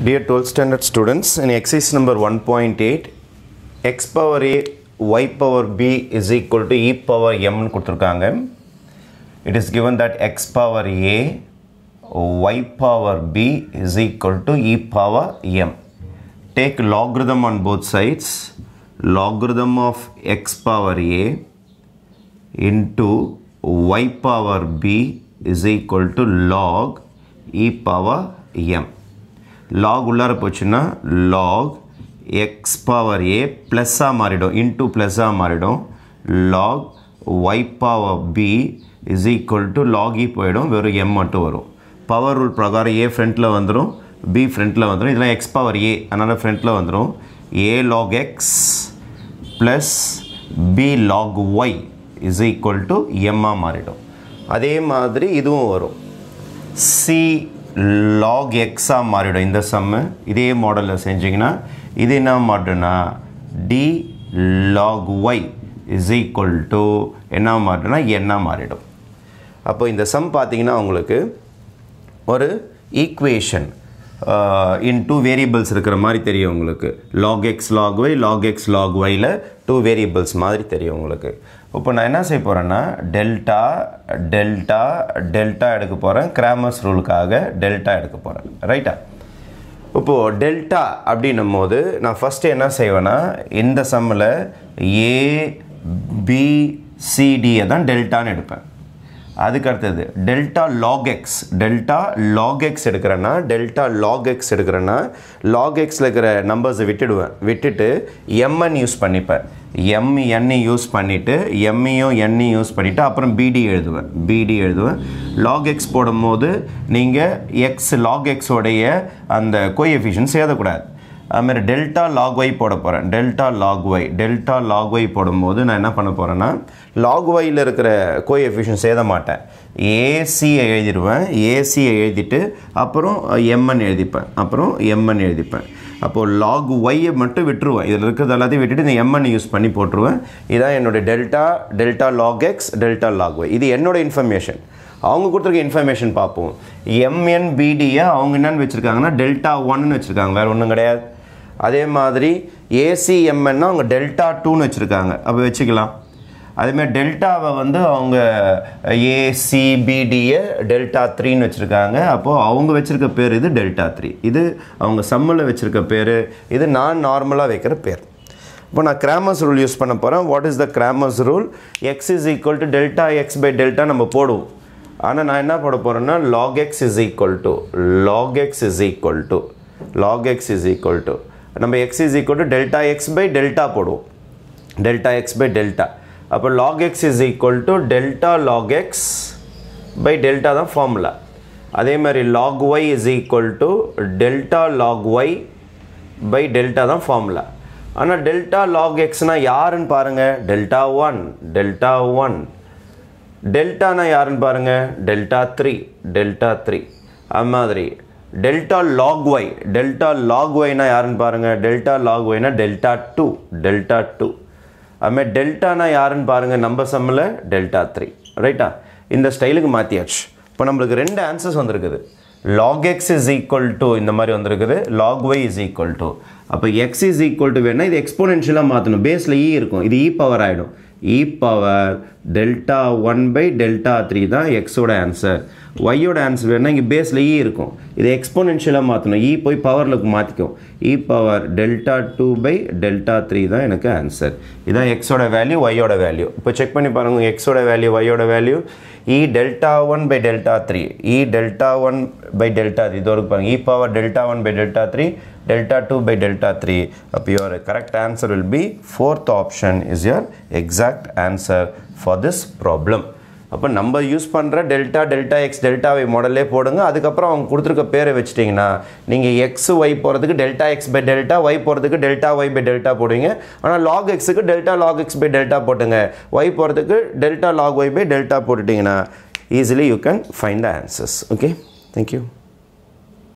Dear 12th standard students, in exercise number 1.8, x power a, y power b is equal to e power m னு கொடுத்துருக்காங்க It is given that x power a, y power b is equal to e power m. Take logarithm on both sides. Logarithm of x power a into y power b is equal to log e power m. log உள்ளார போச்சுன்னா log x power a ப்ளஸ்ஸாக மாறிடும் into ப்ளஸ்ஸாக மாறிடும் log y power b is equal to log e போயிடும் வெறும் m மட்டும் வரும் பவர் ரூல் பிரகாரம் a ஃப்ரண்ட்டில் வந்துடும் b ஃப்ரண்ட்டில் வந்துடும் இதெல்லாம் x பவர் a அதனால் ஃப்ரண்ட்டில் வந்துடும் a log x plus B log Y is equal to எம்மாக மாறிடும் அதே மாதிரி இதுவும் வரும் சி லாக் எக்ஸாக மாறிடும் இந்த சம்மு இதே மாடலில் செஞ்சிங்கன்னா இது என்ன மாட்டுனா D log Y is equal to என்ன மாட்டுனா என்ன மாறிடும் அப்போ இந்த சம் பார்த்தீங்கன்னா உங்களுக்கு ஒரு ஈக்குவேஷன் இன் டூ வேரியபிள்ஸ் இருக்கிற மாதிரி தெரியும் உங்களுக்கு log X log Y log X log ஒயில் டூ வேரியபிள்ஸ் மாதிரி தெரியும் உங்களுக்கு இப்போ நான் என்ன செய்ய போகிறேன்னா டெல்டா டெல்டா டெல்டா எடுக்க போகிறேன் கிராமர்ஸ் ரூலுக்காக டெல்டா எடுக்க போகிறேன் ரைட்டா இப்போது டெல்டா அப்படின்னும் போது நான் ஃபஸ்ட்டு என்ன செய்வேன்னா இந்த சம்மில் ஏ பி சிடியை தான் டெல்டான்னு எடுப்பேன் அதுக்கு அடுத்தது delta log X delta log X எடுக்கிறேன்னா டெல்டா லாக் எக்ஸ் எடுக்கிறேன்னா லாக் எக்ஸில் இருக்கிற நம்பர்ஸை விட்டுடுவேன் விட்டுட்டு எம்என் யூஸ் பண்ணிப்பேன் எம் என்னு யூஸ் பண்ணிவிட்டு எம்மையும் எண்ணையும் யூஸ் பண்ணிவிட்டு அப்புறம் பிடி எழுதுவேன் பிடி எழுதுவேன் லாக் எக்ஸ் போடும்போது நீங்கள் எக்ஸ் லாக் எக்ஸோடைய அந்த கோஎஃபிஷியன்ஸ் எழுதக்கூடாது அதுமாதிரி டெல்டா லாக் ஒய் போட போகிறேன் delta log Y delta log Y போடும்போது நான் என்ன பண்ண போகிறேன்னா லாக் ஒயில் இருக்கிற கோஎஃபிஷியன்ஸ் எழுத மாட்டேன் ஏசியை எழுதிடுவேன் ஏசியை எழுதிட்டு அப்புறம் எம்என் எழுதிப்பேன் அப்புறம் எம்என் எழுதிப்பேன் அப்போது லாக் ஒய்யை மட்டும் விட்டுருவேன் இதில் இருக்கிறது எல்லாத்தையும் விட்டுட்டு இந்த எம்என் யூஸ் பண்ணி போட்டுருவேன் இதான் என்னுடைய delta delta log X delta log Y இது என்னோட இன்ஃபர்மேஷன் அவங்க கொடுத்துருக்க இன்ஃபர்மேஷன் பார்ப்போம் எம்என்பிடியை அவங்க என்னென்னு வச்சுருக்காங்கன்னா டெல்டா ஒன்னு வச்சுருக்காங்க வேறு ஒன்றும் கிடையாது அதே மாதிரி ஏசிஎம்என்னா அவங்க டெல்டா டூன்னு வச்சுருக்காங்க அப்போ வச்சுக்கலாம் அதேமாதிரி டெல்டாவை வந்து அவங்க ஏசிபிடியை டெல்டா த்ரீன்னு வச்சுருக்காங்க அப்போது அவங்க வச்சுருக்க பேர் இது டெல்டா த்ரீ இது அவங்க சம்மில் வச்சுருக்க பேர் இது நான் நார்மலாக வைக்கிற பேர் இப்போ நான் கிராமர்ஸ் ரூல் யூஸ் பண்ண போகிறேன் what is the grammars rule x is equal to delta x by delta நம்ம போடுவோம் ஆனால் நான் என்ன போட போகிறேன்னா log x is equal to log x is equal to log x is equal to நம்ம x is equal to delta x by delta போடுவோம் delta x by delta அப்போ log x is equal to delta log x by delta தான் formula அதே மாதிரி log Y is equal to delta log y by delta தான் formula ஆனால் delta log எக்ஸ்னால் யாருன்னு பாருங்கள் டெல்டா ஒன் டெல்டா ஒன் டெல்டானா யாருன்னு பாருங்கள் டெல்டா த்ரீ டெல்டா த்ரீ அது மாதிரி delta log Y delta log ஒய்னா யாருன்னு பாருங்கள் டெல்டா லாக் ஒய்னா டெல்டா டூ டெல்டா டூ அதுமாதிரி டெல்டானா யாருன்னு பாருங்கள் நம்ம சம்மில் டெல்டா த்ரீ ரைட்டா இந்த ஸ்டைலுக்கு மாற்றியாச்சு இப்போ நம்மளுக்கு ரெண்டு ஆன்சர்ஸ் வந்திருக்குது log x is equal to இந்த மாதிரி வந்திருக்குது log Y is equal to அப்போ எக்ஸ் இஸ் ஈக்குவல் டு வேணால் இது எக்ஸ்போனென்ஷியலாக மாற்றணும் பேஸில் இ இருக்கும் இது இ பவர் ஆகிடும் e power delta one by delta three தான் எக்ஸோட ஆன்சர் ஒய்யோட ஆன்சர் வேணால் இங்கே பேஸில் இ இருக்கும் இதை எக்ஸ்போனென்ஷியலாக மாற்றணும் இ போய் பவரில் மாற்றிக்கும் e power delta two by delta three தான் எனக்கு ஆன்சர் இதான் எக்ஸோட வேல்யூ ஒய்யோட வேல்யூ இப்போ செக் பண்ணி பாருங்கள் எக்ஸோட வேல்யூ ஒய்யோட value e delta one by delta three e delta one by delta three இதோடு பாருங்கள் e power delta one by delta three delta 2 by delta 3 up your correct answer will be fourth option is your exact answer for this problem அப்போ நம்ம use பண்ணுற delta delta x delta y மாடலே போடுங்க அதுக்கப்புறம் அவங்க கொடுத்துருக்க பேரை வச்சுட்டிங்கன்னா நீங்கள் எக்ஸ் ஒய் போகிறதுக்கு delta x by delta y போகிறதுக்கு டெல்டா ஒய் பை டெல்டா போடுவீங்க ஆனால் லாக் எக்ஸுக்கு delta log x by delta போட்டுங்க ஒய் போகிறதுக்கு delta log y by delta போட்டுட்டிங்கன்னா easily you can find the answers okay thank you